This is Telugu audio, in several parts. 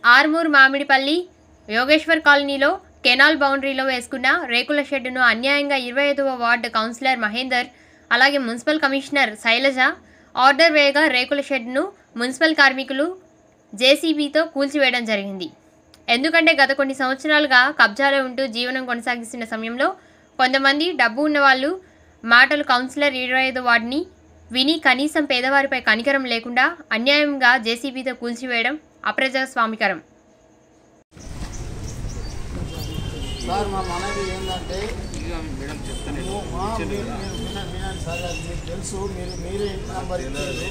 ఆర్మూర్ మామిడిపల్లి యోగేశ్వర్ కాలనీలో కెనాల్ బౌండరీలో వేసుకున్న రేకుల షెడ్డును అన్యాయంగా ఇరవై ఐదవ వార్డు కౌన్సిలర్ మహేందర్ అలాగే మున్సిపల్ కమిషనర్ శైలజ ఆర్డర్ వేయగా రేకుల షెడ్ను మున్సిపల్ కార్మికులు జేసీబీతో కూల్చివేయడం జరిగింది ఎందుకంటే గత కొన్ని సంవత్సరాలుగా కబ్జాలో ఉంటూ జీవనం కొనసాగిస్తున్న సమయంలో కొంతమంది డబ్బు ఉన్నవాళ్ళు మాటలు కౌన్సిలర్ ఇరవై ఐదు వార్డుని విని కనీసం పేదవారిపై కనికరం లేకుండా అన్యాయంగా జేసీబీతో కూల్చివేయడం అప్రజాస్వామికరం సార్ మా మనవి ఏంటంటే నువ్వు మా మీరు మీరు వినండి వినండి సార్ అది మీకు తెలుసు మీరు మీరే ఇంటి నంబర్ ఇచ్చారు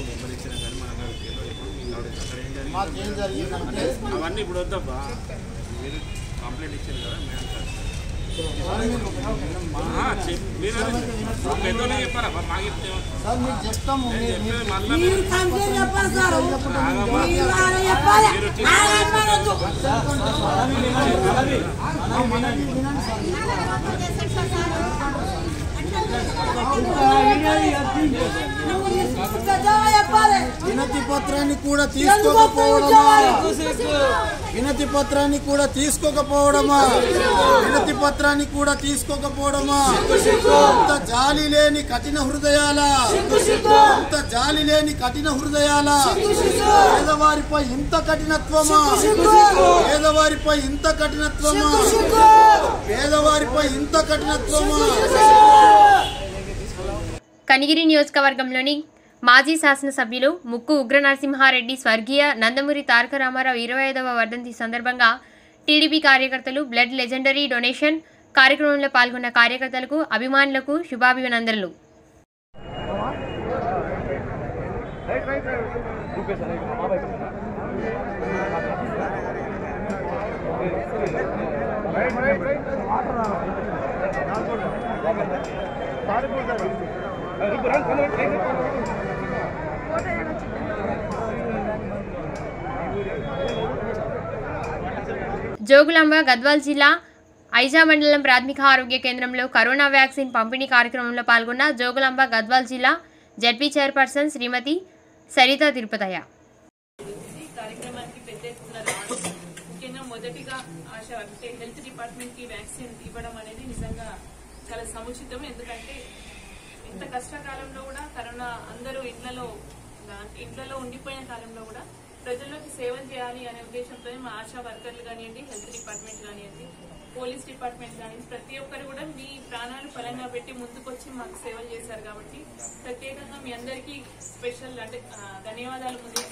మాకేం జరిగిందంటే అవన్నీ ఇప్పుడు వద్దబ్బా మీరు కంప్లైంట్ ఇచ్చారు కదా మేడం ఆ, చెప్- మీరు పెద్దోళ్ళే చెప్పారా మాకు చెప్తే సార్ మీకు చెప్తాము మీరు మీరు చెప్పేది మళ్ళా మీరు కంప్లైంట్ చెప్పాలి సార్ మీరు ఆడ చెప్పాలి ఆడ చెప్పాలొద్దు. వినండి వినండి సార్ పెద్దగా చెప్పాలి వినతి పత్రాన్ని కూడా తీసుకోకపోవడమా వినతి పత్రాన్ని కూడా తీసుకోకపోవడమా వినతి పత్రాన్ని కూడా తీసుకోకపోవడమా ఇంత జాలి లేని కఠిన హృదయాల ఇంత జాలి లేని కఠిన హృదయాల పేదవారిపై ఇంత కఠినత్వమా పేదవారిపై ఇంత కఠినత్వమా పేదవారిపై ఇంత కఠినత్వమా కనిగిరి నియోజకవర్గంలోని మాజీ శాసనసభ్యులు ముక్కు ఉగ్ర నరసింహారెడ్డి స్వర్గీయ నందమూరి తారక రామారావు ఇరవై ఐదవ వర్ధంతి సందర్భంగా టీడీపీ కార్యకర్తలు బ్లడ్ లెజెండరీ డొనేషన్ కార్యక్రమంలో పాల్గొన్న కార్యకర్తలకు అభిమానులకు శుభాభినందనలు జోగులాంబ గద్వాల్ జిల్లా ఐజా మండలం ప్రాథమిక ఆరోగ్య కేంద్రంలో కరోనా వ్యాక్సిన్ పంపిణీ కార్యక్రమంలో పాల్గొన్న జోగులాంబ గద్వాల్ జిల్లా జడ్పీ చైర్పర్సన్ శ్రీమతి సరిత తిరుపతయ్య ఈ కార్యక్రమానికి పెద్ద ఎత్తున రావడం ముఖ్యంగా మొదటిగా ఆశ అంటే హెల్త్ డిపార్ట్మెంట్ కి వ్యాక్సిన్ ఇవ్వడం అనేది నిజంగా చాలా సముచితం ఎందుకంటే ఇంత కష్టకాలంలో కూడా కరోనా అందరూ ఇళ్లలో ఇంట్లో ఉండిపోయిన కాలంలో కూడా ప్రజల్లోకి సేవలు చేయాలి అనే ఉద్దేశంతో మా ఆశా వర్కర్లు కానివ్వండి హెల్త్ డిపార్ట్మెంట్ కానివ్వండి పోలీస్ డిపార్ట్మెంట్ కానివ్వండి ప్రతి ఒక్కరు కూడా మీ ప్రాణాలు ఫలంగా పెట్టి ముందుకొచ్చి మాకు సేవలు చేశారు కాబట్టి ప్రత్యేకంగా మీ అందరికీ స్పెషల్ అంటే ఆ, ధన్యవాదాలు ముందు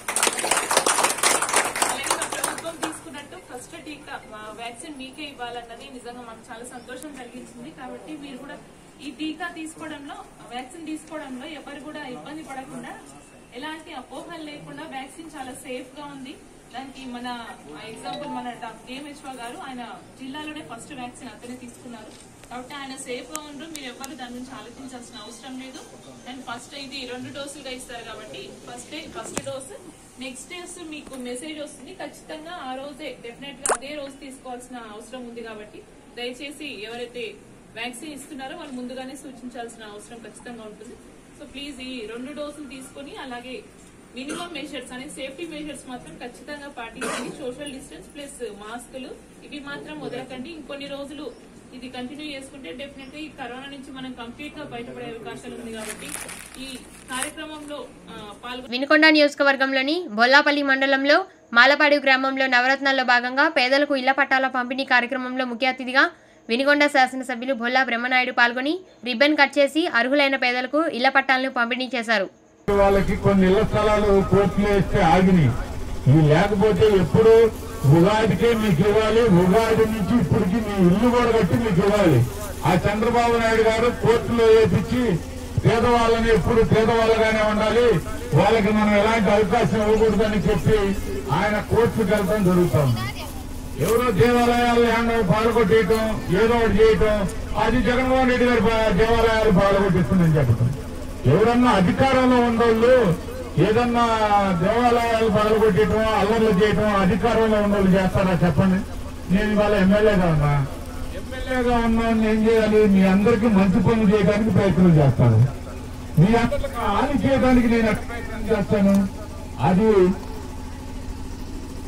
అలాగే మా ప్రభుత్వం తీసుకున్నట్టు ఫస్ట్ టీకా మా వ్యాక్సిన్ మీకే ఇవ్వాలన్నది నిజంగా మాకు చాలా సంతోషం కలిగించింది కాబట్టి మీరు కూడా ఈ టీకా తీసుకోవడంలో వ్యాక్సిన్ తీసుకోవడంలో ఎవరు కూడా ఇబ్బంది పడకుండా ఎలాంటి అపోహలు లేకుండా వ్యాక్సిన్ చాలా సేఫ్ గా ఉంది దానికి మన ఎగ్జాంపుల్ మన డిఎంహెచ్ఓ గారు ఆయన జిల్లాలోనే ఫస్ట్ వ్యాక్సిన్ అతనే తీసుకున్నారు కాబట్టి ఆయన సేఫ్ గా ఉండరు మీరు ఎవరు దాని గురించి ఆలోచించాల్సిన అవసరం లేదు అండ్ ఫస్ట్ ఇది రెండు డోసులుగా ఇస్తారు కాబట్టి first first dose next days మీకు మెసేజ్ వస్తుంది ఖచ్చితంగా ఆ రోజే డెఫినెట్ గా అదే రోజు తీసుకోవాల్సిన అవసరం ఉంది కాబట్టి దయచేసి ఎవరైతే వ్యాక్సిన్ ఇస్తున్నారో వాళ్ళు ముందుగానే సూచించాల్సిన అవసరం ఖచ్చితంగా ఉంటుంది సో ప్లీజ్ ఈ రెండు డోసులు తీసుకొని అలాగే మినిమం మెజర్స్ అనే సేఫ్టీ మెజర్స్ మాత్రం ఖచ్చితంగా పాటించండి సోషల్ డిస్టెన్స్ ప్లస్ మాస్కులు ఇవి మాత్రం వదలకండి ఇంకొన్ని రోజులు ఇది కంటిన్యూ చేసుకుంటే డెఫినెట్ గా ఈ కరోనా నుంచి మనం కంప్లీట్ గా బయటపడే అవకాశాలు ఉంది కాబట్టి ఈ కార్యక్రమంలో ఆ, పాల్గొ వినుకొండ నియోజకవర్గంలోని బొల్లాపల్లి మండలంలో మాలపాడు గ్రామంలో నవరత్నాల్లో భాగంగా పేదలకు ఇళ్ల పట్టాల పంపిణీ కార్యక్రమంలో ముఖ్య అతిథిగా వినుకొండ శాసనసభ్యులు బొల్లా బ్రహ్మనాయుడు పాల్గొని రిబ్బన్ కట్ చేసి అర్హులైన పేదలకు ఇళ్ల పట్టాలను పంపిణీ చేశారు వాళ్ళకి కొన్ని ఇళ్ల స్థలాలు కోర్టులో వేస్తే ఆగినాయి ఇవి లేకపోతే ఎప్పుడు ఉగాదికే మీకు ఇవ్వాలి ఉగాది నుంచి ఇప్పటికి మీ ఇల్లు కూడా కట్టి మీకు ఇవ్వాలి ఆ చంద్రబాబు నాయుడు గారు కోర్టులో వేపించి పేదవాళ్ళని ఎప్పుడు పేదవాళ్ళగానే ఉండాలి వాళ్ళకి మనం ఎలాంటి అవకాశం ఇవ్వకూడదని చెప్పి ఆయన కోర్టుకు వెళ్ళడం జరుగుతుంది ఎవరో దేవాలయాలు ఏమన్నా పాల్గొట్టేయటం ఏదో ఒకటి చేయటం అది జగన్మోహన్ రెడ్డి గారి పా- దేవాలయాలు పాల్గొట్టిస్తుందని చెప్పటం ఎవరన్నా అధికారంలో ఉన్నోళ్ళు ఏదన్నా దేవాలయాలు పాల్గొట్టేయటం అల్లర్లు చేయటం అధికారంలో ఉన్నోళ్ళు చేస్తారా చెప్పండి నేను ఇవాళ ఎమ్మెల్యేగా ఉన్నా ఎమ్మెల్యేగా ఉన్నాను ఏం చేయాలి మీ అందరికీ మంచి పనులు చేయడానికి ప్రయత్నం చేస్తాను మీ అందరికి హాని చేయడానికి నేను ఎట్లా ప్రయత్నం చేస్తాను అది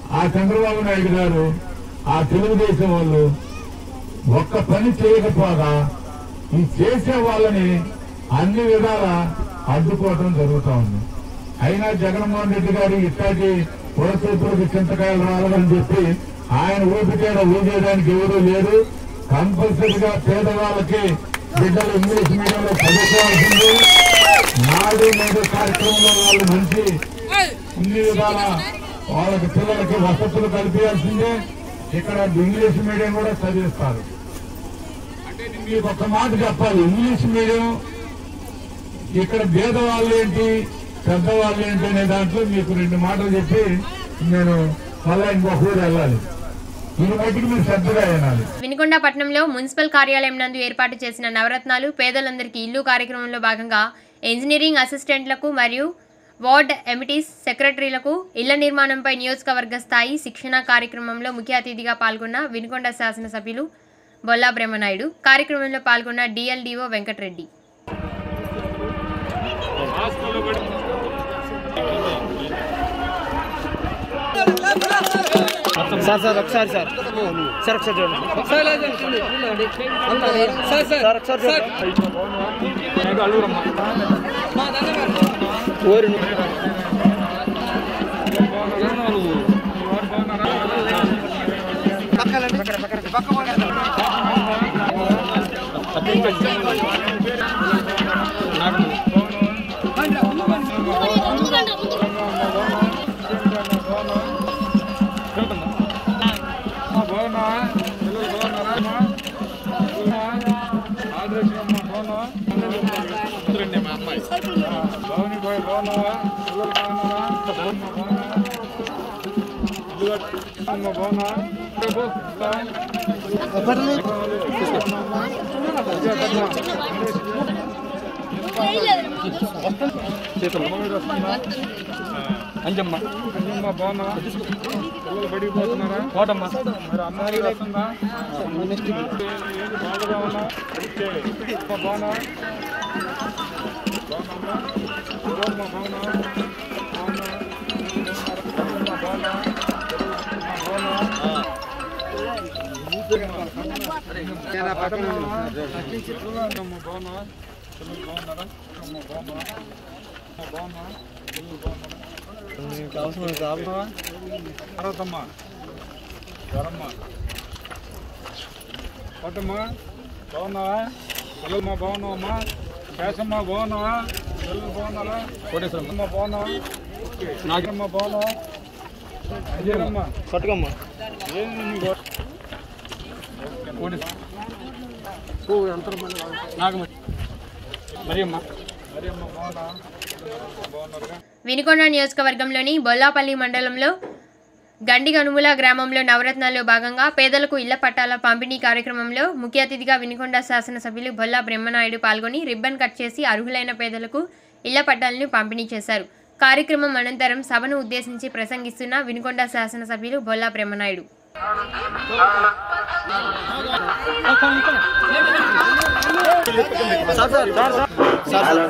ఆ చంద్రబాబు నాయుడు గారు ఆ తెలుగుదేశం వాళ్ళు ఒక్క పని చేయకపోగా ఈ చేసే వాళ్ళని అన్ని విధాల అడ్డుకోవటం జరుగుతా ఉంది అయినా జగన్మోహన్ రెడ్డి గారు ఇట్లాంటి పురసూపులకు చింతకాయలు రావాలని చెప్పి ఆయన ఊపితేడ ఊగేయడానికి ఎవరూ లేరు కంపల్సరిగా పేదవాళ్ళకి బిడ్డలు ఇంగ్లీష్ మీడియంలో చదువుకోవాల్సింది నాడు నేడు కార్యక్రమంలో వాళ్ళు మంచి ఇన్ని విధాల వాళ్ళకి పిల్లలకి వసతులు కల్పించాల్సిందే ఇక్కడ ఇంగ్లీష్ మీడియం కూడా చదివిస్తారు మీకు ఒక మాట చెప్పాలి ఇంగ్లీష్ మీడియం ఇక్కడ భేదవాళ్ళు ఏంటి పెద్దవాళ్ళు ఏంటి అనే దాంట్లో మీకు రెండు మాటలు చెప్పి నేను మళ్ళా ఇంకొక ఊరు వెళ్ళాలి ఇది బయటికి మీరు శ్రద్ధగా వినాలి వినుకొండ పట్టణంలో మున్సిపల్ కార్యాలయం నందు ఏర్పాటు చేసిన నవరత్నాలు పేదలందరికీ ఇల్లు కార్యక్రమంలో భాగంగా ఇంజనీరింగ్ అసిస్టెంట్లకు మరియు వార్డ్ ఎమిటీస్ సెక్రటరీలకు ఇళ్ల నిర్మాణంపై నియోజకవర్గ స్థాయి శిక్షణ కార్యక్రమంలో ముఖ్య అతిథిగా పాల్గొన్న వినుకొండ శాసనసభ్యులు బొల్లా బ్రహ్మనాయుడు కార్యక్రమంలో పాల్గొన్న డిఎల్డిఓ వెంకటరెడ్డి సార్ సార్ ఒకసారి సార్ సార్ ఒకసారి చూడండి సార్ సార్ ఒకసారి చూడండి ఓరి అంజమ్మ కోటమ్మ అరవతమ్మా జ్వరమ్మా కోటమ్మా బాగున్నావా పిల్లలమ్మా బాగున్నావమ్మా శేషమ్మా బాగున్నావా పిల్లలు బాగున్నారా కోటేశ్వరమ్మ బాగున్నావా నాగమ్మ బాగున్నావా అజయమ్మా పట్టుకోమ్మా ఏంది నీ గో- కోటేశ్వరం నాగమ్మ మరి అమ్మా మరి అమ్మ బాగున్నావా బాగున్నారుగా వినుకొండ నియోజకవర్గంలోని బొల్లాపల్లి మండలంలో గండిగనుముల గ్రామంలో నవరత్నాల్లో భాగంగా పేదలకు ఇళ్ల పట్టాల పంపిణీ కార్యక్రమంలో ముఖ్య అతిథిగా వినుకొండ శాసనసభ్యులు బొల్లా బ్రహ్మనాయుడు పాల్గొని రిబ్బన్ కట్ చేసి అర్హులైన పేదలకు ఇళ్ల పట్టాలను పంపిణీ చేశారు కార్యక్రమం అనంతరం సభను ఉద్దేశించి ప్రసంగిస్తున్న వినుకొండ శాసనసభ్యులు Bolla Brahmanaidu sir sir sir sir sir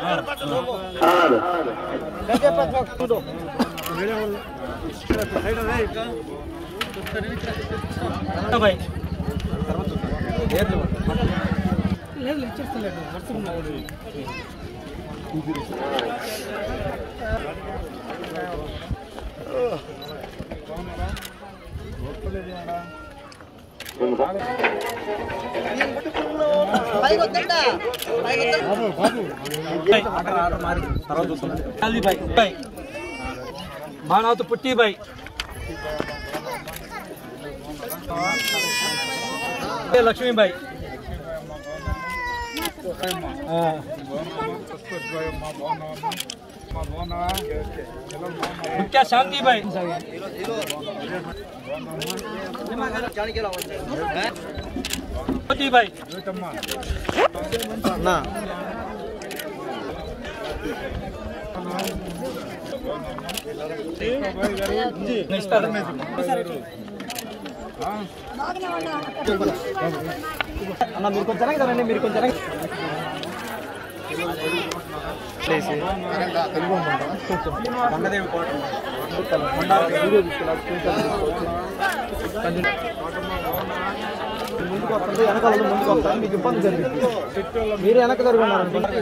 బాయ్ బాయ్ బాయ్ బాయ్ మానవత పుట్టి బాయ్ లక్ష్మీబాయి ముఖ్య శాంతిబాయి జ్యోతిబాయి అన్నా అన్న మీరు కొంచెం రండి మీరు కొంచెం రండి ముందుకు వస్తుంది వెనకాల వాళ్ళు ముందుకు వస్తారు మీకు ఇబ్బంది జరిగింది మీరు వెనక జరిగి ఉన్నారు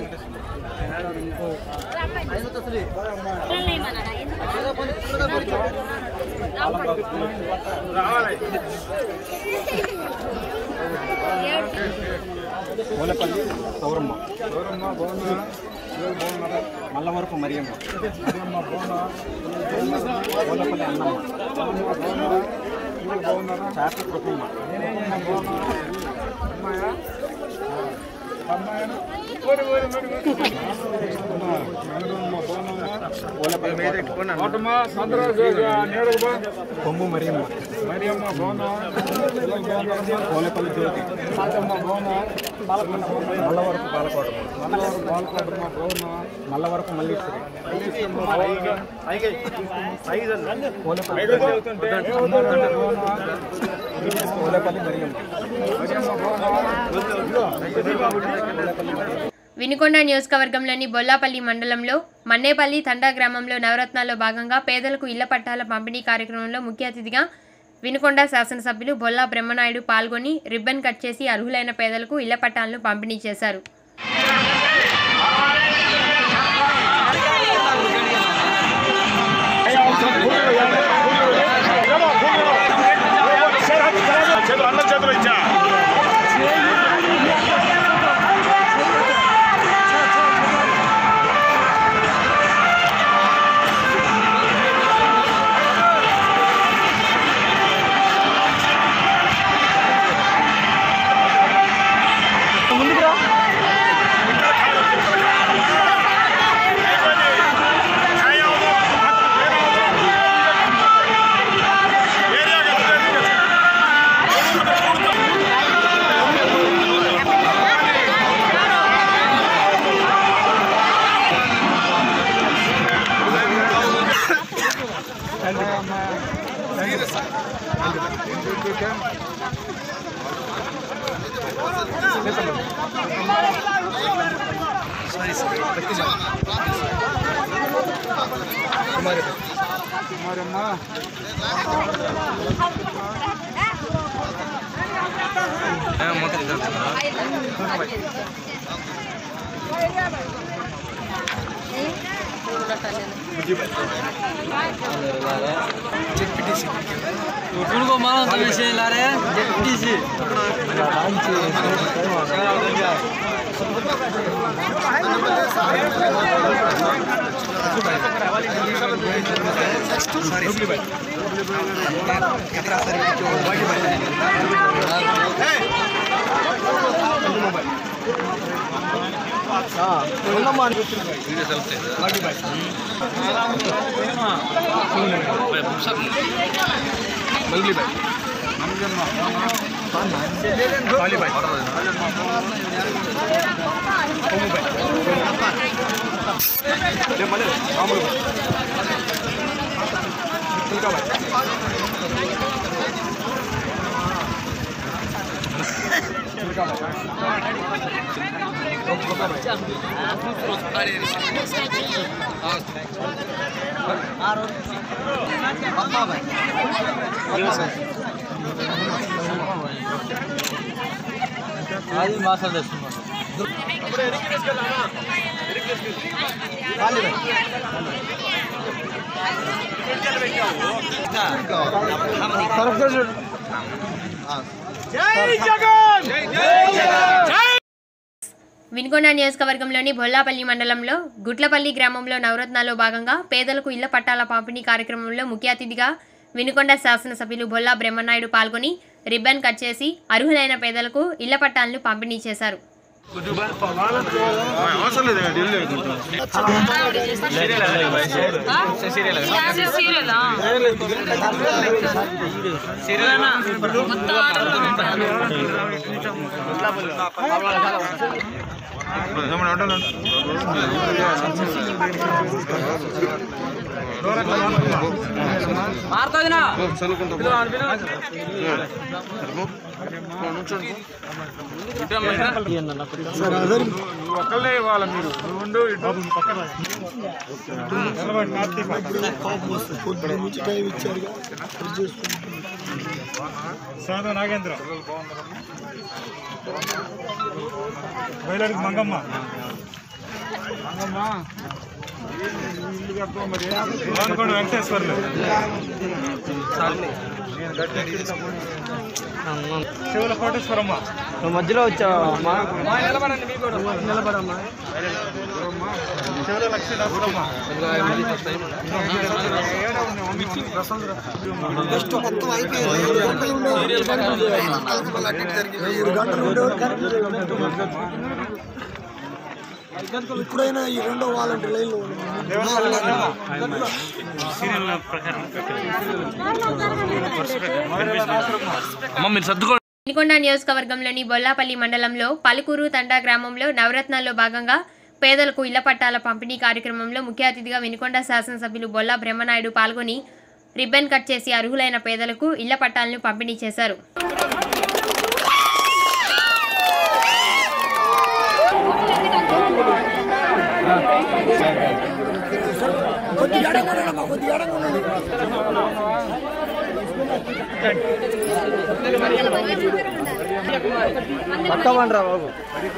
ఓలపల్లి సౌరమ్మ మల్లవరపు మరియమ్మ ఓలపల్లి అన్నమ్మ చాట కృపమ్మ కొమ్ము మరియమ్మ ఓలపల్లి జ్యోతి మల్లవరపు బాలకోట మల్లవరపు మల్లీశ్వరి ఓలపల్లి మరియమ్మ వినుకొండ నియోజకవర్గంలోని బొల్లాపల్లి మండలంలో మన్నేపల్లి తండా గ్రామంలో నవరత్నాల్లో భాగంగా పేదలకు ఇళ్ల పట్టాల పంపిణీ కార్యక్రమంలో ముఖ్య అతిథిగా వినుకొండ శాసనసభ్యులు బొల్లా బ్రహ్మనాయుడు పాల్గొని రిబ్బన్ కట్ చేసి అర్హులైన పేదలకు ఇళ్ల పట్టాలను పంపిణీ చేశారు అది మాసాలు తెస్తున్నాం వినుకొండ నియోజకవర్గంలోని బొల్లాపల్లి మండలంలో గుట్లపల్లి గ్రామంలో నవరత్నాల్లో భాగంగా పేదలకు ఇళ్ల పట్టాల పంపిణీ కార్యక్రమంలో ముఖ్య అతిథిగా వినుకొండ శాసనసభ్యులు బొల్లా బ్రహ్మనాయుడు పాల్గొని రిబ్బన్ కట్ చేసి అర్హులైన పేదలకు ఇళ్ల పట్టాలను పంపిణీ చేశారు ఒక్కళ్ళే ఇవ్వాలి మీరు నువ్వు ఉండు ఇటు పక్కన నిలబడి కార్తీక్ సాధు నాగేంద్ర బయలుడికి మంగమ్మ మంగమ్మ ఇల్లు కడతాం మరి అనుకోండి వెంకటేశ్వర్లు శివుల కోటేశ్వరమ్మ మధ్యలో వచ్చావమ్మా నిలబడమ్మా శివుల లక్ష్మీనరసమ్మ ఫస్ట్ మొత్తం అయిపోయింది ఐదు గంటలు ఉండేవారు మళ్ళీ అటు ఇటు జరిగి ఐదు గంటలు ఉండేవారు ఇప్పుడైనా ఈ రెండో వాలంటీర్ లైన్లో వినుకొండ నియోజకవర్గంలోని బొల్లాపల్లి మండలంలో పలుకూరు తండా గ్రామంలో నవరత్నాల్లో భాగంగా పేదలకు ఇళ్ల పట్టాల పంపిణీ కార్యక్రమంలో ముఖ్య అతిథిగా వినుకొండ శాసనసభ్యులు బొల్లా బ్రహ్మనాయుడు పాల్గొని రిబ్బన్ కట్ చేసి అర్హులైన పేదలకు ఇళ్ల పట్టాలను పంపిణీ చేశారు కొద్దిగా ఎడంగా ఉండండి కొద్దిగా ఎడంగా ఉండండి పక్కమండ్రా బాబు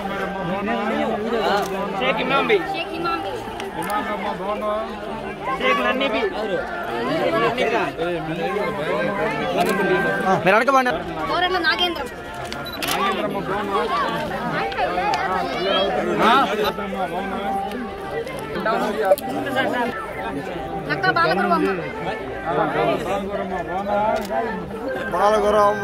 మీరు అడగబండి బాలగురమ్మ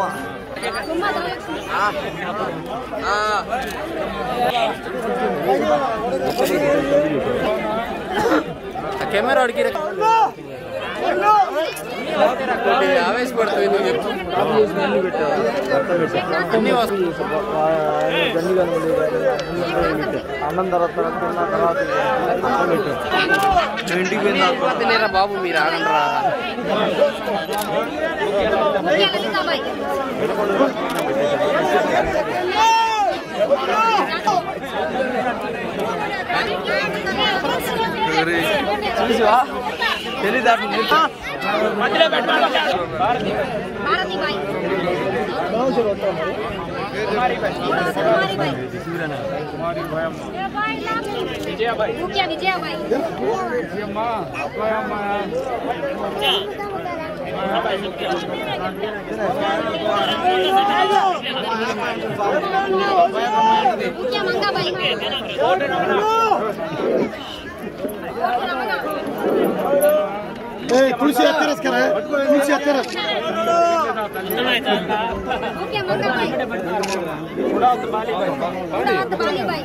కెమెరా అడిగి ఆవేశపడుతుంది నువ్వు చెప్పు అన్ని వస్తాయి అన్నం తర్వాత తిన్న తర్వాత ఇంటికి పోయిన లేరా బాబు మీరు ఆగండ్రా చూసివా తెలీదా విజయబాయి మంగాబాయి ತುಳಸಿ ಹತ್ತಿರ ತುಳಸಿ ಹತ್ತಿರ ఓకే మంగాబాయి బాలిబాయి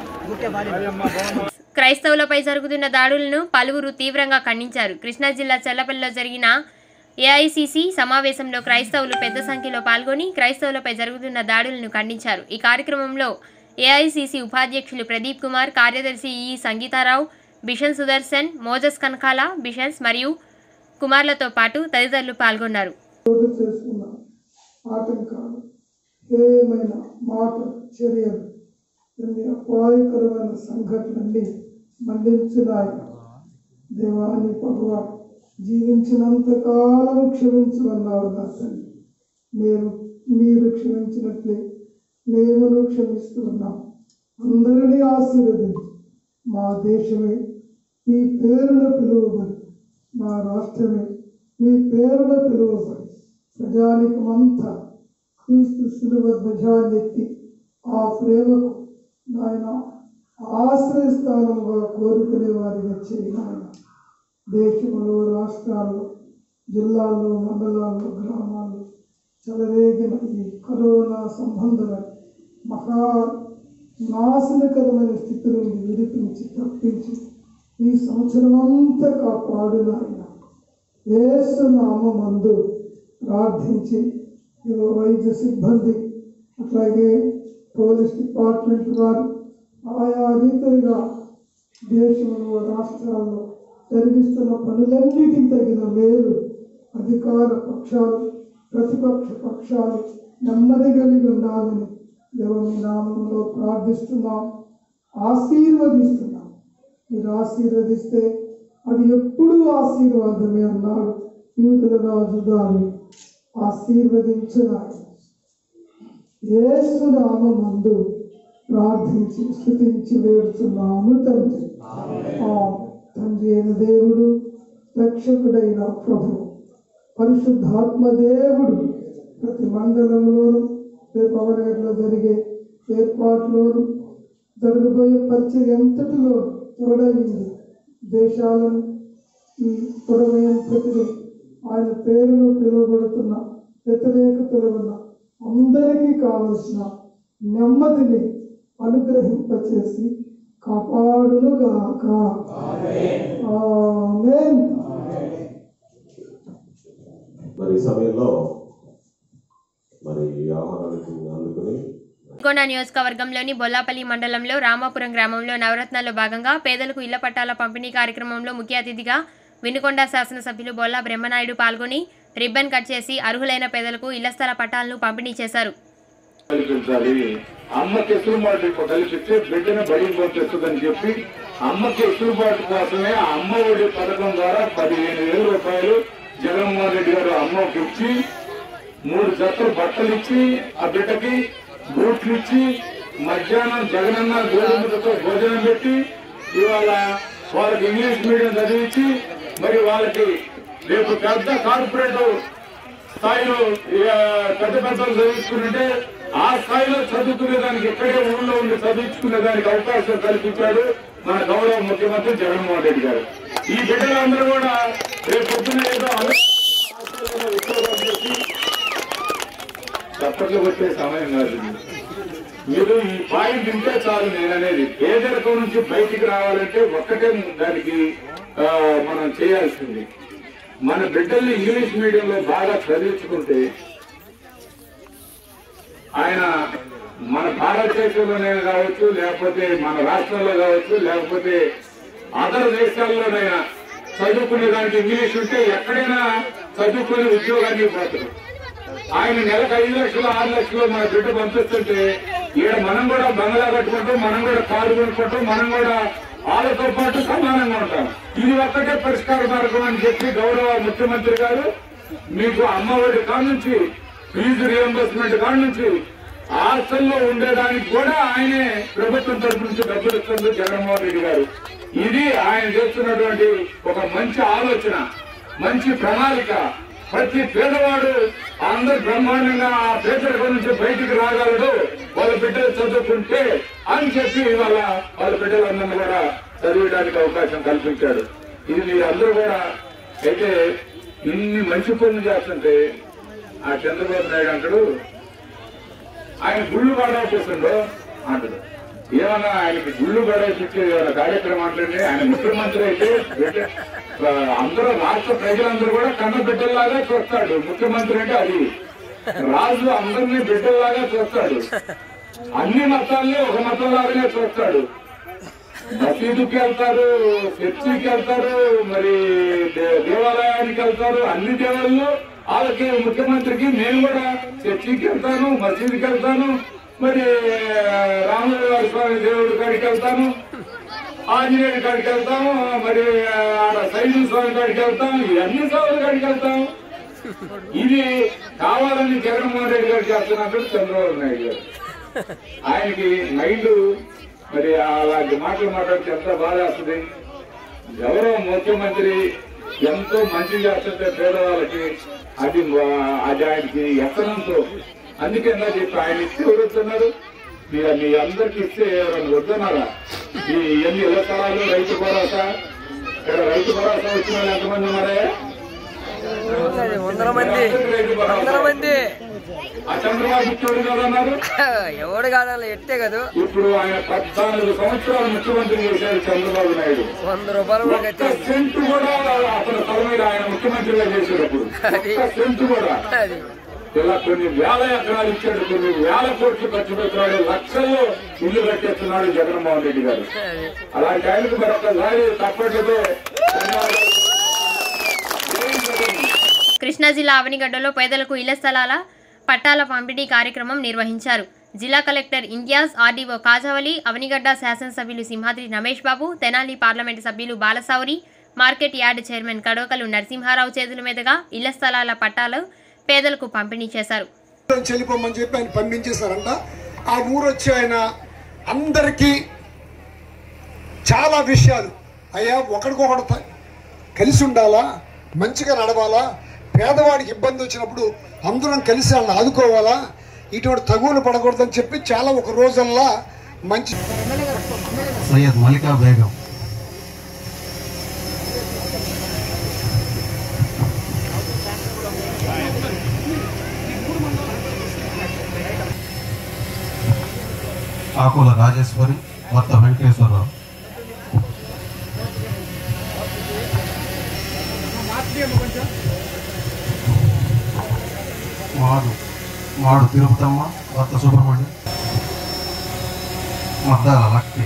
క్రైస్తవులపై జరుగుతున్న దాడులను పలువురు తీవ్రంగా ఖండించారు కృష్ణా జిల్లా చెల్లపల్లిలో జరిగిన ఏఐసిసి సమావేశంలో క్రైస్తవులు పెద్ద సంఖ్యలో పాల్గొని క్రైస్తవులపై జరుగుతున్న దాడులను ఖండించారు ఈ కార్యక్రమంలో ఏఐసిసి ఉపాధ్యక్షులు ప్రదీప్ కుమార్ కార్యదర్శి ఈ సంగీతారావు బిషన్ సుదర్శన్ మోజస్ కనకాల బిషన్స్ మరియు కుమార్లతో పాటు తదితరులు పాల్గొన్నారు చోటు చేసుకున్న ఆటంకాలు హేయమైన మాట చర్యలు ఎన్ని అపాయకరమైన సంఘటనల్ని మండించినాయి దేవాని పగవ జీవించినంత కాలం క్షమించమన్నారు నా తండ్రి మీరు మీరు క్షమించినట్లే మేమును క్షమిస్తూ ఉన్నాం అందరినీ ఆశీర్వదించి మా దేశమే మీ పేరున పిలువబడి మా రాష్ట్రమే మీ పేరున పిలువబడి ప్రజానికమంతా క్రీస్తు శిలువ ధ్వజాన్నెత్తి ఆ ప్రేమకు నాయన ఆశ్రయస్థానంగా కోరుకునే వారిగా చేయాలి దేశంలో రాష్ట్రాల్లో జిల్లాల్లో మండలాల్లో గ్రామాల్లో చెలరేగిన ఈ కరోనా సంబంధమైన మహా నాశనకరమైన స్థితి నుండి విడిపించి తప్పించి ఈ సంవత్సరం అంతా కాపాడు నాయన యేసు నామందు ప్రార్థించి ఇదిగో వైద్య సిబ్బంది అట్లాగే పోలీస్ డిపార్ట్మెంట్ వారు ఆయా రీతిగా దేశంలో రాష్ట్రాల్లో జరిగిస్తున్న పనులన్నిటికి తగిన మేలు అధికార పక్షాలు ప్రతిపక్ష పక్షాలు నెమ్మది కలిగి ఉండాలని దేవుని నామంలో ప్రార్థిస్తున్నాం ఆశీర్వదిస్తున్నాం మీరు ఆశీర్వదిస్తే అది ఎప్పుడూ ఆశీర్వాదమే అన్నాడు యూదుల రాజు దాన్ని ఆశీర్వదించిన యేసు నామందు ప్రార్థించి స్థుతించి వేడుతున్నాము తండ్రి ఆ తండ్రి అయిన దేవుడు రక్షకుడైన ప్రభు పరిశుద్ధాత్మ దేవుడు ప్రతి మండలంలోను రేపు అవరేట్లో జరిగే ఏర్పాట్లోను జరగబోయే పరిచయం ఎంతటిలో తోడైంది దేశాలను ఈ పొడవైన ప్రతిని ఆయన పేరును పిలువబడుతున్న వ్యతిరేకతలు ఉన్న అందరికీ కావలసిన నెమ్మదిని అనుగ్రహింపచేసి కాపాడునుగాక ఆమేన్ మరి ఈ సమయంలో మరి ఈ ఆహ్వానానికి అందుకుని నల్గొండ నియోజకవర్గంలోని బొల్లాపల్లి మండలంలో రామాపురం గ్రామంలో నవరత్నాల్లో భాగంగా పేదలకు ఇళ్ల పట్టాల పంపిణీ కార్యక్రమంలో ముఖ్య అతిథిగా వినుకొండ శాసనసభ్యులు బొల్లా బ్రహ్మనాయుడు పాల్గొని రిబ్బన్ కట్ చేసి అర్హులైన పేదలకు ఇళ్ల స్థల పట్టాలను పంపిణీ చేశారు కల్పించాలి అమ్మకి ఎసులుబాటు కల్పిస్తే బిడ్డను బడికి పంపిస్తుందని చెప్పి అమ్మకి ఎసులుబాటు కోసమే ఆ అమ్మ ఒడి పథకం ద్వారా పదిహేను వేల రూపాయలు జగన్మోహన్ రెడ్డి గారు అమ్మకి ఇచ్చి మూడు జతలు బట్టలు ఇచ్చి ఆ బిడ్డకి బూట్లు ఇచ్చి మధ్యాహ్నం జగనన్న గోధుమలతో భోజనం పెట్టి ఇవాళ వాళ్ళకి ఇంగ్లీష్ మీడియం చదివించి మరి వాళ్ళకి రేపు పెద్ద కార్పొరేట్ స్థాయిలో ఆ, పెద్ద పెద్దలు చదివించుకుంటే ఆ స్థాయిలో చదువుకునే దానికి ఇక్కడే ఊళ్ళో ఉండి చదివించుకునే దానికి అవకాశం కల్పించాడు మన గౌరవ ముఖ్యమంత్రి జగన్మోహన్ రెడ్డి గారు ఈ బిడ్డలందరూ కూడా రేపు పొద్దున ఏదో అందరూ ఉద్యోగాలు చేసి చప్పట్లు కొట్టే సమయం కాదు ఇది. మీరు ఈ పాయింట్ వింటే చాలు నేననేది పేదరికం నుంచి బయటికి రావాలంటే ఒక్కటే దానికి ఆ, మనం చేయాల్సింది మన బిడ్డల్ని ఇంగ్లీష్ మీడియంలో బాగా చదివించుకుంటే ఆయన మన భారతదేశంలోనే కావచ్చు లేకపోతే మన రాష్ట్రంలో కావచ్చు లేకపోతే అదర్ దేశాల్లోనైనా చదువుకునే దానికి ఇంగ్లీష్ ఉంటే ఎక్కడైనా చదువుకునే ఉద్యోగానికి పోతారు ఆయన నెలకు ఐదు లక్షలు ఆరు లక్షలు మన బిడ్డ పంపిస్తుంటే ఈడ మనం కూడా బంగ్లా కట్టుకుంటాం మనం కూడా కారు కొనుక్కుంటాం మనం కూడా వాళ్ళతో పాటు సమానంగా ఉంటాం ఇది ఒక్కటే పరిష్కార మార్గం అని చెప్పి గౌరవ ముఖ్యమంత్రి గారు మీకు అమ్మఒడి కాడ నుంచి ఫీజు రియంబర్స్మెంట్ కాడ నుంచి హాస్టల్లో ఉండేదానికి కూడా ఆయనే ప్రభుత్వం తరపు నుంచి డబ్బులు ఇస్తుంది జగన్మోహన్ రెడ్డి గారు ఇది ఆయన చేస్తున్నటువంటి ఒక మంచి ఆలోచన మంచి ప్రణాళిక ప్రతి పేదవాడు అందరు బ్రహ్మాండంగా ఆ పేదరికం నుంచి బయటికి రాగలడు వాళ్ళ బిడ్డలు చదువుకుంటే అని చెప్పి ఇవాళ వాళ్ళ బిడ్డలందరినీ కూడా చదివడానికి అవకాశం కల్పించాడు ఇది మీరు అందరూ కూడా అయితే ఇన్ని మంచి పనులు చేస్తుంటే ఆ చంద్రబాబు నాయుడు అంటాడు ఆయన గుళ్ళు గడవపోతుండో అంటాడు ఏమన్నా ఆయనకి గుళ్ళు గడవపించే ఏమైనా కార్యక్రమం అంటే ఆయన ముఖ్యమంత్రి అయితే బిడ్డ- ఆ, అందరూ రాష్ట్ర ప్రజలందరూ కూడా కన్న బిడ్డల్లాగా చూస్తాడు ముఖ్యమంత్రి అంటే అది రాజు అందరినీ బిడ్డల్లాగా చూస్తాడు అన్ని మతాల్ని ఒక మతంలాగానే చూస్తాడు మసీదుకి వెళ్తారు చర్చికి వెళ్తారు మరి దే- దేవాలయానికి వెళ్తారు అన్ని దేవాళ్ళు వాళ్ళకి ముఖ్యమంత్రికి నేను కూడా చర్చికి వెళ్తాను మసీదుకి వెళ్తాను మరి రాముల వారి స్వామి దేవుడి కాడికి వెళ్తాను ఆంజనేయుడి కాడికి వెళ్తాము మరి ఆడ సైజు స్వామి కాడికి వెళ్తాం ఇవన్నీ స్వామి కాడికి వెళ్తాం ఇది కావాలని జగన్మోహన్ రెడ్డి గారు చేస్తున్నట్టు చంద్రబాబు నాయుడు గారు ఆయనకి మైండ్ మరి అలాంటి మాటలు మాట్లాడితే ఎంత బాధ వస్తుంది గౌరవ ముఖ్యమంత్రి ఎంతో మంచి చేస్తుంటే పేదవాళ్ళకి అది వా- అది ఆయనకి ఎత్తనంతో అందుకే నా చెప్పి ఆయన ఇస్తే ఎవరుతున్నారు మీరు మీ అందరికి ఇస్తే ఎవరైనా వద్దన్నారా ఈ ఎన్ని ఇళ్ల స్థలాలు రైతు భరోసా ఇక్కడ రైతు భరోసా వచ్చిన వాళ్ళు ఎంతమంది ఉన్నారా వందల మంది రైతు భరోసా. వందల మంది ఆ చంద్రబాబు ఇచ్చాడు కదన్నారు ఎవడు కాదాలి ఎట్టే కదా ఇప్పుడు ఆయన పద్నాలుగు సంవత్సరాలు ముఖ్యమంత్రి చేశారు చంద్రబాబు నాయుడు వంద రూపాయలు కూడా ఒక్క కట్టేసి సెంటు కూడా అతని తల మీద ఆయన ముఖ్యమంత్రిగా చేసేటప్పుడు ఒక్క సెంటు కూడా అది ఇలా కొన్ని వేల ఎకరాలు ఇచ్చాడు కొన్ని వేల కోట్లు ఖర్చు పెడుతున్నాడు లక్షల్లో ఇల్లు కట్టేస్తున్నాడు జగన్మోహన్ రెడ్డి గారు అది అలాంటి ఆయనకు మరొకసారి తప్పట్లతో ధన్యవాదాలు కృష్ణా జిల్లా అవనిగడ్డలో పేదలకు ఇళ్ల స్థలాల పట్టాల పంపిణీ కార్యక్రమం నిర్వహించారు జిల్లా కలెక్టర్ ఇంతియాజ్ ఆర్డీఓ కాజావలి అవనిగడ్డ శాసనసభ్యులు సింహాద్రి రమేష్ బాబు తెనాలి పార్లమెంటు సభ్యులు Balashowry market yard chairman Kadokalu Narasimharao చేతుల మీదుగా ఇళ్ల స్థలాల పట్టాలు పేదలకు పంపిణీ చేశారు చెల్లిపోమని చెప్పి ఆయన పంపించేశారంట ఆ ఊరు వచ్చి ఆయన అందరికీ చాలా విషయాలు అయ్యా ఒకడికొకడు త- కలిసి ఉండాలా మంచిగా నడవాలా పేదవాడికి ఇబ్బంది వచ్చినప్పుడు అందరం కలిసి వాళ్ళని ఆదుకోవాలా ఇటువంటి తగువులు పడకూడదని చెప్పి చాలా ఒక రోజల్లా మంచి సయ్యద్ మలికా బేగం ఆకుల రాజేశ్వరి భర్త వెంకటేశ్వరరావు మాడు మాడు తిరుపతమ్మ భర్త సుబ్రహ్మణ్యం మద్దాల లక్ష్మి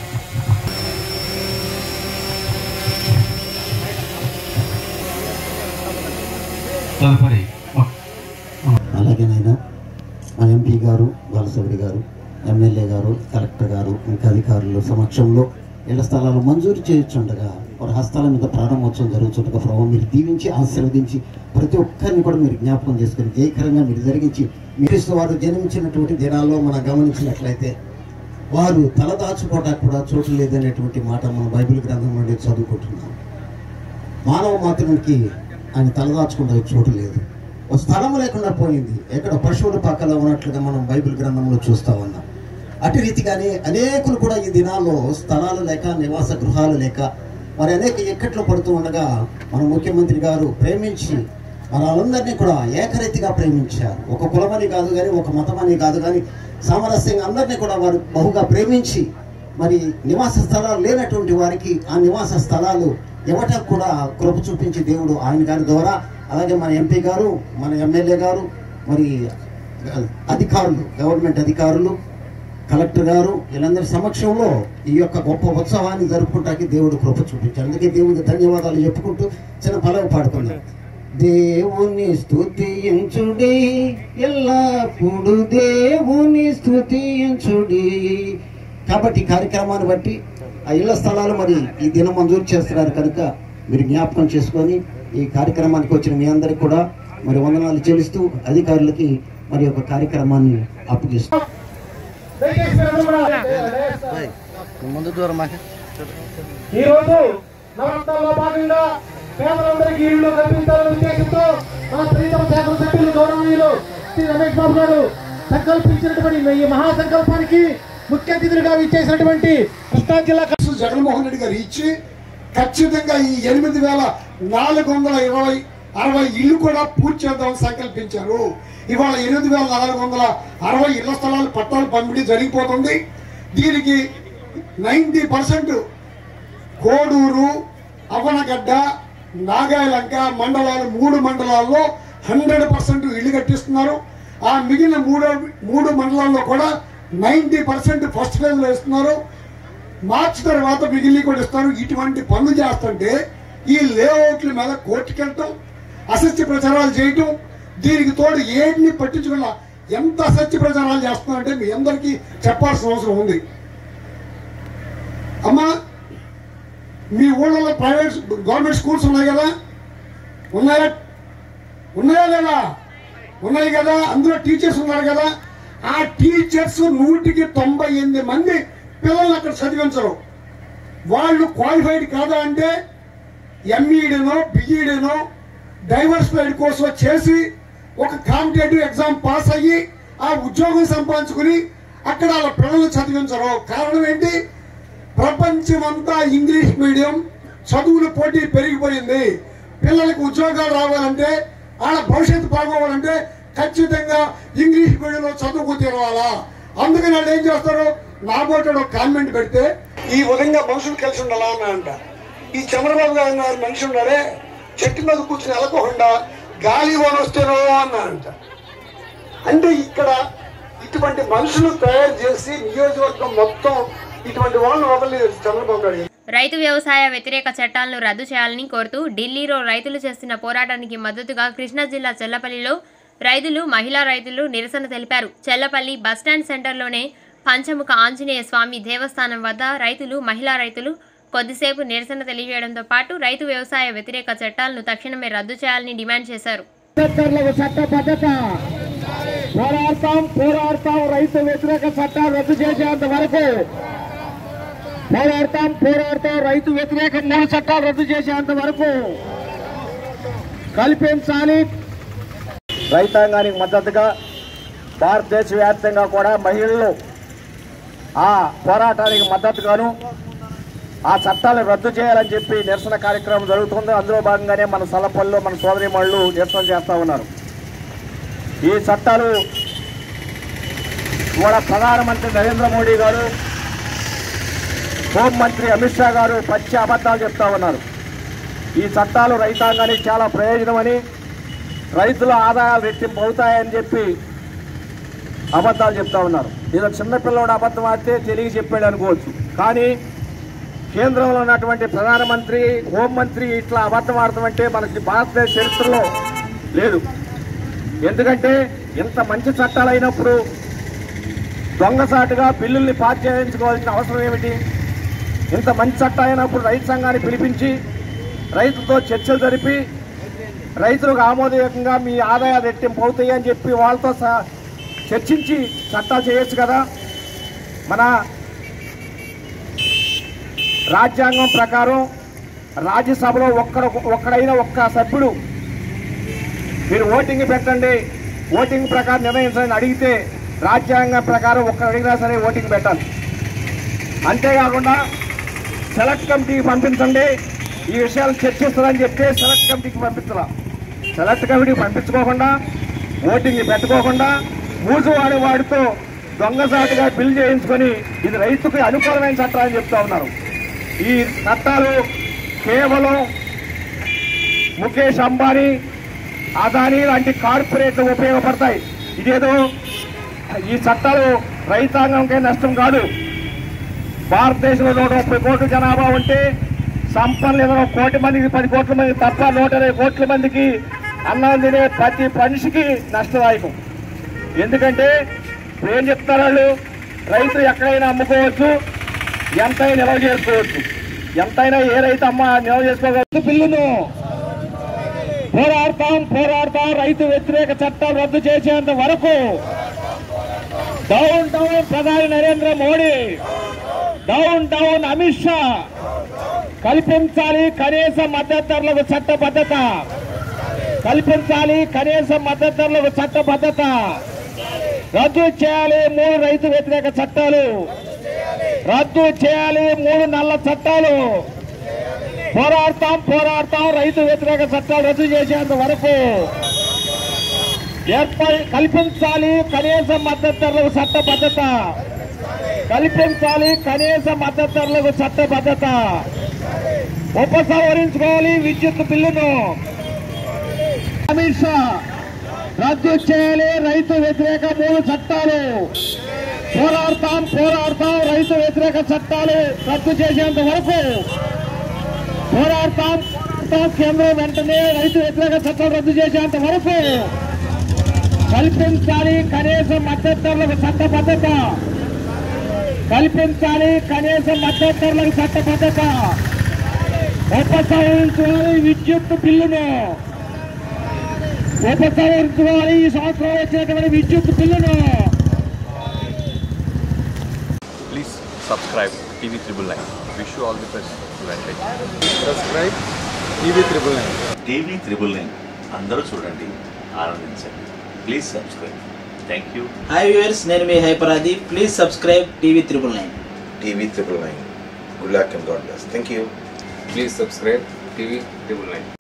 తదుపరి అలాగేనైనా మా ఎంపీ గారు బాలసౌరి గారు ఎమ్మెల్యే గారు కలెక్టర్ గారు ఇంకా అధికారుల సమక్షంలో ఇళ్ల స్థలాలు మంజూరు చేయించుండగా వారి హస్తాల మీద ప్రారంభోత్సవం జరుగుతుండగా ప్రభావ మీరు దీవించి ఆశీర్వదించి ప్రతి ఒక్కరిని కూడా మీరు జ్ఞాపకం చేసుకుని జయకరంగా మీరు జరిగించి మీరు వారు జన్మించినటువంటి దినాల్లో మనం గమనించినట్లయితే వారు తలదాచుకోవడానికి కూడా చోటు లేదనేటువంటి మాట మనం బైబిల్ గ్రంథం నుండి చదువుకుంటున్నాం మానవ మాత్రునికి ఆయన తలదాచుకుంటే చోటు లేదు ఓ స్థలం లేకుండా పోయింది ఎక్కడ పశువుల పక్కన ఉన్నట్లుగా మనం బైబిల్ గ్రంథంలో చూస్తా ఉన్నాం అటు రీతిగానే అనేకులు కూడా ఈ దినాల్లో స్థలాలు లేక నివాస గృహాలు లేక మరి అనేక ఇక్కట్లు పడుతూ ఉండగా మన ముఖ్యమంత్రి గారు ప్రేమించి మన వాళ్ళందరినీ కూడా ఏకరీతిగా ప్రేమించారు ఒక కులమని కాదు కానీ ఒక మతమని కాదు కానీ సామరస్యంగా అందరినీ కూడా వారు బహుగా ప్రేమించి మరి నివాస స్థలాలు లేనటువంటి వారికి ఆ నివాస స్థలాలు ఇవ్వటం కూడా కృప చూపించి దేవుడు ఆయన గారి ద్వారా అలాగే మన ఎంపీ గారు మన ఎమ్మెల్యే గారు మరి అధికారులు గవర్నమెంట్ అధికారులు కలెక్టర్ గారు వీళ్ళందరి సమక్షంలో ఈ యొక్క గొప్ప ఉత్సవాన్ని జరుపుకుంటానికి దేవుడు కృప చూపించారు అందుకే దేవుడికి ధన్యవాదాలు చెప్పుకుంటూ చిన్న పలవ పాడుకున్నాం దేవుని స్తుతించుడి ఎల్లప్పుడు దేవుని స్తుతించుడి కాబట్టి ఈ కార్యక్రమాన్ని బట్టి ఆ ఇళ్ల స్థలాలు మరి ఈ దినం మంజూరు చేస్తున్నారు కనుక మీరు జ్ఞాపకం చేసుకొని ఈ కార్యక్రమానికి వచ్చిన మీ అందరికి కూడా మరి వందనాలు చెల్లిస్తూ అధికారులకి మరి ఒక కార్యక్రమాన్ని అప్పగిస్తూ ముందు దూరం ఈ రోజు నవరత్నాల్లో భాగంగా పేదలందరికీ ఇళ్లు కల్పించాలనే ఉద్దేశంతో మన ప్రీతమ శాసన సభ్యులు గౌరవనీయులు శ్రీ రమేష్ బాబు గారు సంకల్పించినటువంటి ఈ మహాసంకల్పానికి ముఖ్య అతిథులుగా విచ్చేసినటువంటి కృష్ణా జిల్లా జగన్మోహన్ రెడ్డి గారు ఇచ్చి ఖచ్చితంగా ఈ ఎనిమిది వేల నాలుగు వందల ఇరవై అరవై ఇల్లు కూడా పూర్తి చేద్దామని సంకల్పించారు ఇవాళ ఎనిమిది వేల నాలుగు వందల అరవై ఇళ్ల స్థలాలు పట్టాలు పంపిణీ జరిగిపోతుంది దీనికి నైంటీ పర్సెంట్ కోడూరు అవనగడ్డ నాగాయలంక మండలాలు మూడు మండలాల్లో హండ్రెడ్ పర్సెంట్ ఇల్లు కట్టిస్తున్నారు ఆ మిగిలిన మూడు మూడు మండలాల్లో కూడా నైంటీ పర్సెంట్ ఫస్ట్ ఫేజ్ లో ఇస్తున్నారు మార్చి తర్వాత మిగిలిన కూడా ఇస్తారు ఇటువంటి పనులు చేస్తుంటే ఈ లేఅవుట్ల మీద కోర్టుకి వెళ్ళటం అసత్య ప్రచారాలు చేయటం దీనికి తోడు ఏడిని పట్టించుకున్న ఎంత అసత్య ప్రచారాలు చేస్తున్నారంటే మీ అందరికీ చెప్పాల్సిన అవసరం ఉంది అమ్మా మీ ఊళ్ళలో ప్రైవేట్ గవర్నమెంట్ స్కూల్స్ ఉన్నాయి కదా ఉన్నాయా ఉన్నాయా లేదా ఉన్నాయి కదా అందులో టీచర్స్ ఉన్నారు కదా ఆ టీచర్స్ నూటికి తొంభై ఎనిమిది మంది పిల్లల్ని అక్కడ చదివించరు వాళ్ళు క్వాలిఫైడ్ కాదా అంటే ఎంఈడీనో బిఈడీనో డైవర్సిఫైడ్ కోర్సు చేసి ఒక కాంపిటేటివ్ ఎగ్జామ్ పాస్ అయ్యి ఆ ఉద్యోగం సంపాదించుకుని అక్కడ వాళ్ళ పిల్లలు చదివించరు కారణం ఏంటి ప్రపంచమంతా ఇంగ్లీష్ మీడియం చదువుల పోటీ పెరిగిపోయింది పిల్లలకు ఉద్యోగాలు రావాలంటే వాళ్ళ భవిష్యత్తు బాగోవాలంటే ఖచ్చితంగా ఇంగ్లీష్ మీడియంలో చదువుకు తీరవాలా అందుకని వాళ్ళు ఏం చేస్తారు నాబోటాడు ఒక కాన్వెంట్ పెడితే ఈ విధంగా మనుషులు కలిసి ఉండాలా అని అంట ఈ చంద్రబాబు గారు గారు మనిషి ఉన్నాడే చెట్టు మీద కూర్చుని ఎలకోకుండా గాలి వాన వస్తేనో అన్నారంట అంటే ఇక్కడ ఇటువంటి మనుషులు తయారు చేసి నియోజకవర్గం మొత్తం ఇటువంటి వాళ్ళని వదలలేదు చంద్రబాబు నాయుడు రైతు వ్యవసాయ వ్యతిరేక చట్టాలను రద్దు చేయాలని కోరుతూ ఢిల్లీలో రైతులు చేస్తున్న పోరాటానికి మద్దతుగా కృష్ణా జిల్లా చెల్లపల్లిలో రైతులు మహిళా రైతులు నిరసన తెలిపారు చెల్లపల్లి బస్టాండ్ సెంటర్లోనే పంచముఖ ఆంజనేయ స్వామి దేవస్థానం వద్ద రైతులు మహిళా రైతులు కొద్దిసేపు నిరసన తెలియజేయడంతో పాటు రైతు వ్యవసాయ వ్యతిరేక చట్టాలను తక్షణమే రద్దు చేయాలని డిమాండ్ చేశారు అంబేద్కర్లకు చట్టబద్ధత పోరాడతాం పోరాడతాం రైతు వ్యతిరేక చట్టాలు రద్దు చేసేంత వరకు పోరాడతాం పోరాడతాం రైతు వ్యతిరేక మూడు చట్టాలు రద్దు చేసేంత వరకు కల్పించాలి రైతాంగానికి మద్దతుగా భారతదేశ వ్యాప్తంగా కూడా మహిళలు ఆ పోరాటానికి మద్దతుగాను ఆ చట్టాలను రద్దు చేయాలని చెప్పి నిరసన కార్యక్రమం జరుగుతుంది అందులో భాగంగానే మన సలపల్లిలో మన సోదరిమణులు నిరసన చేస్తూ ఉన్నారు ఈ చట్టాలు కూడా ప్రధానమంత్రి నరేంద్ర మోడీ గారు హోంమంత్రి అమిత్ షా గారు పచ్చి అబద్ధాలు చెప్తా ఉన్నారు ఈ చట్టాలు రైతాంగానికి చాలా ప్రయోజనమని రైతుల ఆదాయాలు రెట్టింపు అవుతాయని చెప్పి అబద్ధాలు చెప్తా ఉన్నారు ఏదో చిన్నపిల్లవాడు అబద్ధం ఆడితే తెలియ చెప్పాడు అనుకోవచ్చు కానీ కేంద్రంలో ఉన్నటువంటి ప్రధానమంత్రి హోంమంత్రి ఇట్లా అబద్ధం ఆడతామంటే మనకి భారతదేశ చరిత్రలో లేదు ఎందుకంటే ఇంత మంచి చట్టాలు అయినప్పుడు దొంగసాటుగా బిల్లుల్ని పాస్ చేయించుకోవాల్సిన అవసరం ఏమిటి ఇంత మంచి చట్టం అయినప్పుడు రైతు సంఘాన్ని పిలిపించి రైతుతో చర్చలు జరిపి రైతులకు ఆమోదయోగంగా మీ ఆదాయాలు రెట్టింపు అవుతాయి అని చెప్పి వాళ్ళతో సహా చర్చించి చట్టాలు చేయొచ్చు కదా మన రాజ్యాంగం ప్రకారం రాజ్యసభలో ఒక్కడ ఒక్కడైనా ఒక్క సభ్యుడు మీరు ఓటింగ్ పెట్టండి ఓటింగ్ ప్రకారం నిర్ణయించాలని అడిగితే రాజ్యాంగం ప్రకారం ఒక్కరు అడిగినా సరే ఓటింగ్ పెట్టాలి అంతేకాకుండా సెలెక్ట్ కమిటీకి పంపించండి ఈ విషయాలు చర్చిస్తారని చెప్తే సెలెక్ట్ కమిటీకి పంపించాల సెలెక్ట్ కమిటీకి పంపించుకోకుండా ఓటింగ్ పెట్టుకోకుండా మూజు వాడే వాడితో దొంగసాటుగా బిల్ చేయించుకొని ఇది రైతుకు అనుకూలమైన చట్టాలని చెప్తా ఉన్నారు ఈ చట్టాలు కేవలం ముఖేష్ అంబానీ అదానీ లాంటి కార్పొరేట్లు ఉపయోగపడతాయి ఇదేదో ఈ చట్టాలు రైతాంగంకే నష్టం కాదు భారతదేశంలో నూట ముప్పై కోట్ల జనాభా ఉంటే సంపన్నులు ఏదో ఒక కోటి మందికి పది కోట్ల మంది తప్ప నూట ఇరవై కోట్ల మందికి అన్నం తినే ప్రతి మనిషికి నష్టదాయకం ఎందుకంటే ఇప్పుడు ఏం చెప్తారు వాళ్ళు రైతు ఎక్కడైనా అమ్ముకోవచ్చు ఎంతైనా నిల్వ చేసుకోవచ్చు ఎంతైనా ఏ రైతు అమ్మ నిల్వ చేసుకోవచ్చు బిల్లును పోరాడతాం పోరాడతాం రైతు వ్యతిరేక చట్టాలు రద్దు చేసేంత వరకు డౌన్ డౌన్ ప్రధాని నరేంద్ర మోడీ డౌన్ డౌన్ అమిత్ షా కల్పించాలి కనీస మద్దతు ధరలకు చట్టబద్ధత కల్పించాలి కనీస మద్దతు ధరలకు చట్టబద్ధత రద్దు చేయాలి మూడు రైతు వ్యతిరేక చట్టాలు రద్దు చేయాలి మూడు నల్ల చట్టాలు పోరాడతాం పోరాడతాం రైతు వ్యతిరేక చట్టాలు రద్దు చేసేంత వరకు ఏర్పడి కల్పించాలి కనీస మద్దతు ధరలకు చట్టబద్ధత కల్పించాలి కనీస మద్దతు ధరలకు చట్టబద్ధత ఉపసంహరించుకోవాలి విద్యుత్ బిల్లును అమిత్ షా రద్దు చేయాలి రైతు వ్యతిరేక మూడు చట్టాలు పోరాడతాం పోరాడతాం రైతు వ్యతిరేక చట్టాలు రద్దు చేసేంత వరకు పోరాడతాం పోరాడతాం కేంద్రం వెంటనే రైతు వ్యతిరేక చట్టాలు రద్దు చేసేంత వరకు కల్పించాలి కనీస మద్దతు ధరలకు చట్టబద్ధత కల్పించాలి కనీస మద్దతు ధరలకు చట్టబద్ధత ఉపసంహరించాలి విద్యుత్ బిల్లును ఉపసంహరించుకోవాలి ఈ సంవత్సరం వచ్చినటువంటి విద్యుత్ బిల్లును please subscribe TV triple nine wish you all the best subscribe TV triple nine TV triple nine అందరూ చూడండి ఆనందించండి please subscribe thank you hi viewers నేను మీ హైపరాది please subscribe TV triple nine TV triple nine good luck and God bless thank you please subscribe TV triple nine